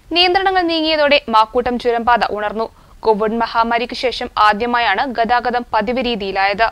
നിയന്ത്രണങ്ങൾ നീങ്ങിയതോടെ മാക്കൂട്ടം ചുരംപാത ഉണർന്നു കോവിഡ് മഹാമാരിക്ക് ശേഷം ആദ്യമായാണ് ഗതാഗതം പതിവ് രീതിയിലായത്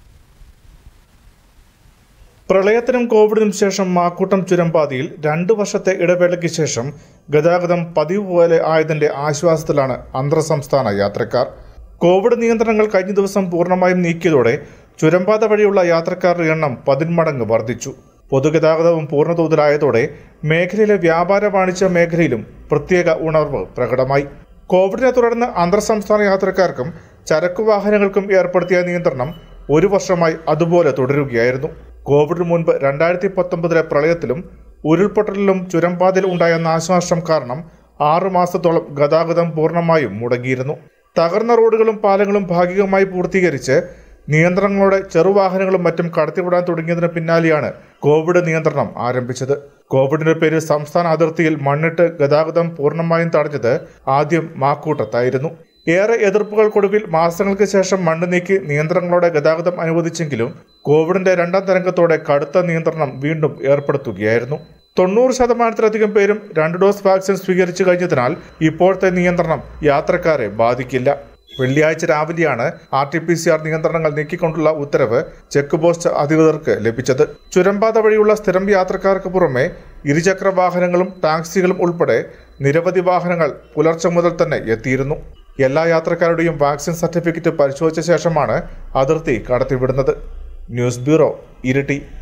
പ്രളയത്തിനും കോവിഡിനും ശേഷം മാക്കൂട്ടം ചുരംപാതയിൽ രണ്ടു വർഷത്തെ ഇടവേളയ്ക്ക് ശേഷം ഗതാഗതം പതിവ് പോലെ ആയതിന്റെ ആശ്വാസത്തിലാണ് അന്തർ സംസ്ഥാന യാത്രക്കാർ കോവിഡ് നിയന്ത്രണങ്ങൾ കഴിഞ്ഞ ദിവസം പൂർണ്ണമായും നീക്കിയതോടെ ചുരംപാത വഴിയുള്ള യാത്രക്കാരുടെ എണ്ണം പതിന്മടങ്ങ് വർദ്ധിച്ചു പൊതുഗതാഗതവും പൂർണ്ണതോതിലായതോടെ മേഖലയിലെ വ്യാപാര വാണിജ്യ മേഖലയിലും പ്രത്യേക ഉണർവ് പ്രകടമായി കോവിഡിനെ തുടർന്ന് അന്തർ സംസ്ഥാന യാത്രക്കാർക്കും ചരക്കു വാഹനങ്ങൾക്കും ഏർപ്പെടുത്തിയ നിയന്ത്രണം ഒരു വർഷമായി അതുപോലെ തുടരുകയായിരുന്നു കോവിഡിന് മുൻപ് രണ്ടായിരത്തി പത്തൊമ്പതിലെ പ്രളയത്തിലും ഉരുൾപൊട്ടലിലും ചുരംപാതയിൽ ഉണ്ടായ നാശനഷ്ടം കാരണം ആറു മാസത്തോളം ഗതാഗതം പൂർണ്ണമായും മുടങ്ങിയിരുന്നു തകർന്ന റോഡുകളും പാലങ്ങളും ഭാഗികമായി പൂർത്തീകരിച്ച് നിയന്ത്രണങ്ങളോടെ ചെറുവാഹനങ്ങളും മറ്റും കടത്തിവിടാൻ തുടങ്ങിയതിന് പിന്നാലെയാണ് കോവിഡ് നിയന്ത്രണം ആരംഭിച്ചത് കോവിഡിന്റെ പേരിൽ സംസ്ഥാന അതിർത്തിയിൽ മണ്ണിട്ട് ഗതാഗതം പൂർണ്ണമായും തടഞ്ഞത് ആദ്യം മാക്കൂട്ടത്തായിരുന്നു ഏറെ എതിർപ്പുകൾക്കൊടുവിൽ മാസങ്ങൾക്ക് ശേഷം മണ്ണ് നീക്കി നിയന്ത്രണങ്ങളോടെ ഗതാഗതം അനുവദിച്ചെങ്കിലും കോവിഡിന്റെ രണ്ടാം തരംഗത്തോടെ കടുത്ത നിയന്ത്രണം വീണ്ടും ഏർപ്പെടുത്തുകയായിരുന്നു തൊണ്ണൂറ് ശതമാനത്തിലധികം പേരും രണ്ട് ഡോസ് വാക്സിൻ സ്വീകരിച്ചു കഴിഞ്ഞതിനാൽ ഇപ്പോഴത്തെ നിയന്ത്രണം യാത്രക്കാരെ ബാധിക്കില്ല വെള്ളിയാഴ്ച രാവിലെയാണ് R T P C R നിയന്ത്രണങ്ങൾ നീക്കിക്കൊണ്ടുള്ള ഉത്തരവ് ചെക്ക് പോസ്റ്റ് അധികൃതർക്ക് ലഭിച്ചത് ചുരംപാത വഴിയുള്ള സ്ഥിരം യാത്രക്കാർക്ക് പുറമെ ഇരുചക്ര വാഹനങ്ങളും ടാക്സികളും ഉൾപ്പെടെ നിരവധി വാഹനങ്ങൾ പുലർച്ചെ മുതൽ തന്നെ എത്തിയിരുന്നു എല്ലാ യാത്രക്കാരുടെയും വാക്സിൻ സർട്ടിഫിക്കറ്റ് പരിശോധിച്ച ശേഷമാണ് അതിർത്തി കടത്തിവിടുന്നത് ന്യൂസ് ബ്യൂറോ ഇരിട്ടി